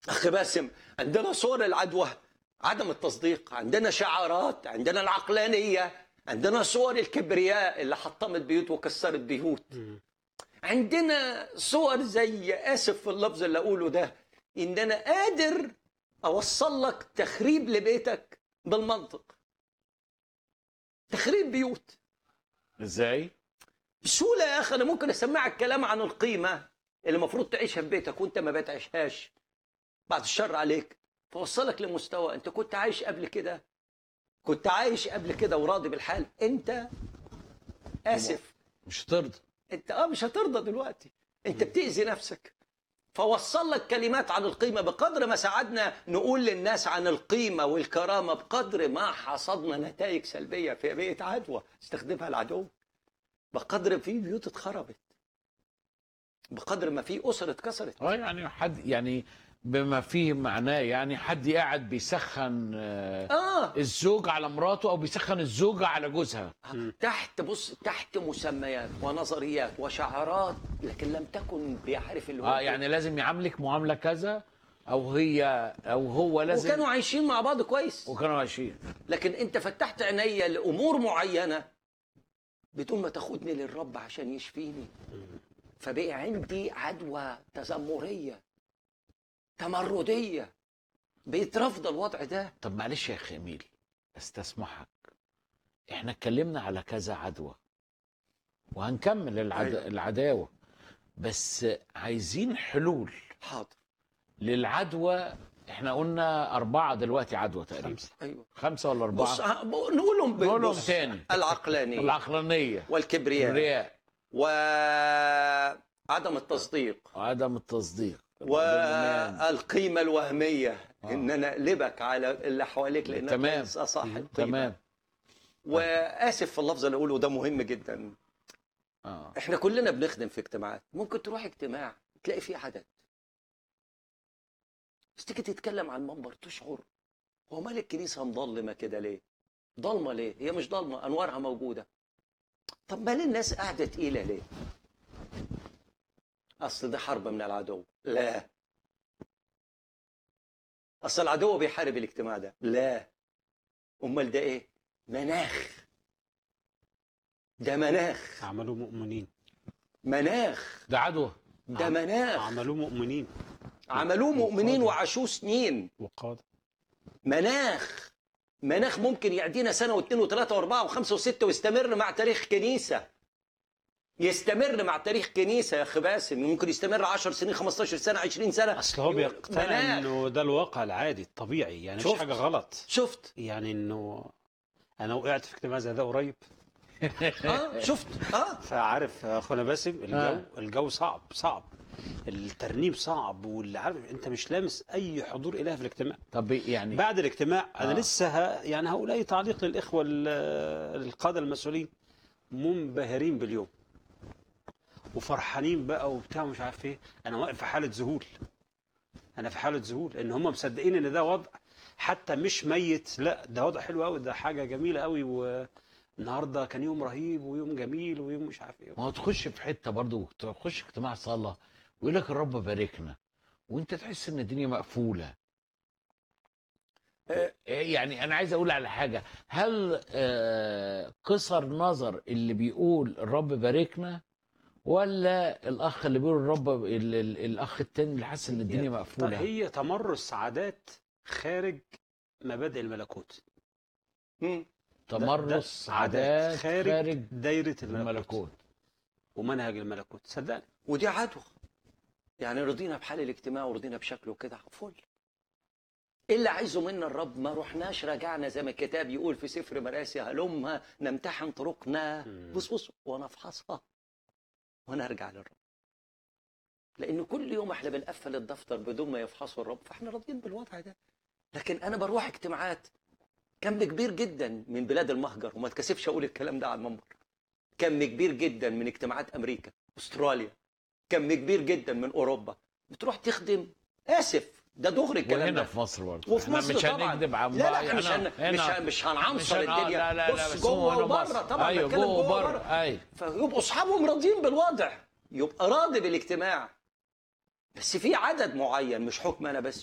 اخي باسم عندنا صور العدوى عدم التصديق عندنا شعارات عندنا العقلانيه عندنا صور الكبرياء اللي حطمت بيوت وكسرت بيوت عندنا صور زي اسف في اللفظ اللي اقوله ده ان انا قادر اوصل لك تخريب لبيتك بالمنطق تخريب بيوت ازاي؟ بسهوله يا اخي انا ممكن اسمعك كلام عن القيمه اللي المفروض تعيشها في بيتك وانت ما بتعيشهاش بعد الشر عليك فوصلك لمستوى انت كنت عايش قبل كده كنت عايش قبل كده وراضي بالحال انت اسف مش هترضى انت اه مش هترضى دلوقتي انت بتأذي نفسك فوصل لك كلمات عن القيمة بقدر ما ساعدنا نقول للناس عن القيمة والكرامة بقدر ما حصدنا نتائج سلبية في بيئة عدوى استخدمها العدو بقدر في بيوت اتخربت بقدر ما في أسر اتكسرت اه يعني حد يعني بما فيه معناه يعني حد قاعد بيسخن آه، اه الزوج على مراته او بيسخن الزوجه على جوزها تحت بص تحت مسميات ونظريات وشعارات لكن لم تكن بيعرف اللي هو اه يعني لازم يعاملك معامله كذا او هي او هو لازم وكانوا عايشين مع بعض كويس وكانوا عايشين لكن انت فتحت عينيا لامور معينه بدون ما تاخدني للرب عشان يشفيني فبقي عندي عدوى تذمريه تمرديه بقيت رافضه الوضع ده طب معلش يا اخي اميل استسمحك احنا اتكلمنا على كذا عدوى وهنكمل العد... أيوة. العداوه بس عايزين حلول حاضر للعدوى احنا قلنا أربعة دلوقتي عدوى تقريبا خمسة. ايوه خمسة ولا بص أربعة ه- ب- نقولهم ب- نقولهم بص، تاني. العقلانيه العقلانية والكبرياء الرياء وعدم التصديق وعدم التصديق والإيمان. والقيمه الوهميه آه. ان انا اقلبك على اللي حواليك لانك تمام. ليس صاحب قيمه تمام واسف في اللفظ اللي اقوله ده مهم جدا اه احنا كلنا بنخدم في اجتماعات ممكن تروح اجتماع تلاقي فيه عدد بس تيجي تتكلم عن المنبر تشعر هو مال الكنيسه مظلمه كده ليه ضلمه ليه هي مش ضلمه انوارها موجوده طب مال الناس قاعده تقيله ليه اصل ده حرب من العدو لا اصل العدو بيحارب الاجتماع ده لا امال ده ايه مناخ ده مناخ عملوا مؤمنين مناخ ده عدوى ده عم- مناخ عملوه مؤمنين عملوه مؤمنين وقادة. وعاشوه سنين وقادة مناخ مناخ ممكن يعدينا سنة واثنين وثلاثة وأربعة وخمسة وستة ويستمر مع تاريخ كنيسة يستمر مع تاريخ كنيسة يا أخي باسم ممكن يستمر 10 سنين 15 سنة 20 سنة اصل هو بيقتنع مناخ. انه ده الواقع العادي الطبيعي يعني مش شفت؟ حاجه غلط شفت يعني انه انا وقعت في اجتماع زي ده قريب اه شفت اه فعارف اخونا باسم الجو آه. الجو صعب صعب الترنيم صعب واللي عارف انت مش لامس اي حضور الهي في الاجتماع طب يعني بعد الاجتماع انا آه. لسه ه... يعني هقول اي تعليق للاخوه ال- القاده المسؤولين منبهرين باليوم وفرحانين بقى وبتاع مش عارف ايه انا واقف في حاله ذهول انا في حاله ذهول ان هم مصدقين ان ده وضع حتى مش ميت لا ده وضع حلو قوي ده حاجه جميله قوي والنهارده كان يوم رهيب ويوم جميل ويوم مش عارف ايه ما هو تخش في حته برضه تخش اجتماع صلاه ويقول لك الرب باركنا وانت تحس ان الدنيا مقفوله آه. يعني انا عايز اقول على حاجه هل آه، قصر نظر اللي بيقول الرب باركنا ولا الاخ اللي بيقول الرب ال- ال- الاخ التاني اللي حاسس ان الدنيا مقفوله هي تمرس عادات خارج مبادئ الملكوت مم. تمرس ده عادات خارج, خارج دايره الملكوت, الملكوت ومنهج الملكوت صدقني ودي عدوى يعني رضينا بحال الاجتماع ورضينا بشكله كده فل ايه اللي عايزه منا الرب ما رحناش رجعنا زي ما الكتاب يقول في سفر مراسي هلم نمتحن طرقنا مم. بص بص ونفحصها ونرجع للرب لان كل يوم احنا بنقفل الدفتر بدون ما يفحصه الرب فاحنا راضيين بالوضع ده لكن انا بروح اجتماعات كم كبير جدا من بلاد المهجر وما اتكسفش اقول الكلام ده على المنبر كم كبير جدا من اجتماعات امريكا استراليا كم كبير جدا من اوروبا بتروح تخدم اسف ده دغري الكلام وهنا ده في مصر برضه وفي احنا مصر مش طبعا هنكذب عن لا لا بعض. احنا مش هن... هنا- مش هنا- هن... مش هنعنصر مش هن- آه، الدنيا لا لا لا بص بس جوه هو هنا وبره مصر. طبعا ايوه بتكلم جوه وبره وبره ايوه فيبقوا اصحابهم راضيين بالوضع يبقى راضي بالاجتماع بس في عدد معين مش حكم انا بس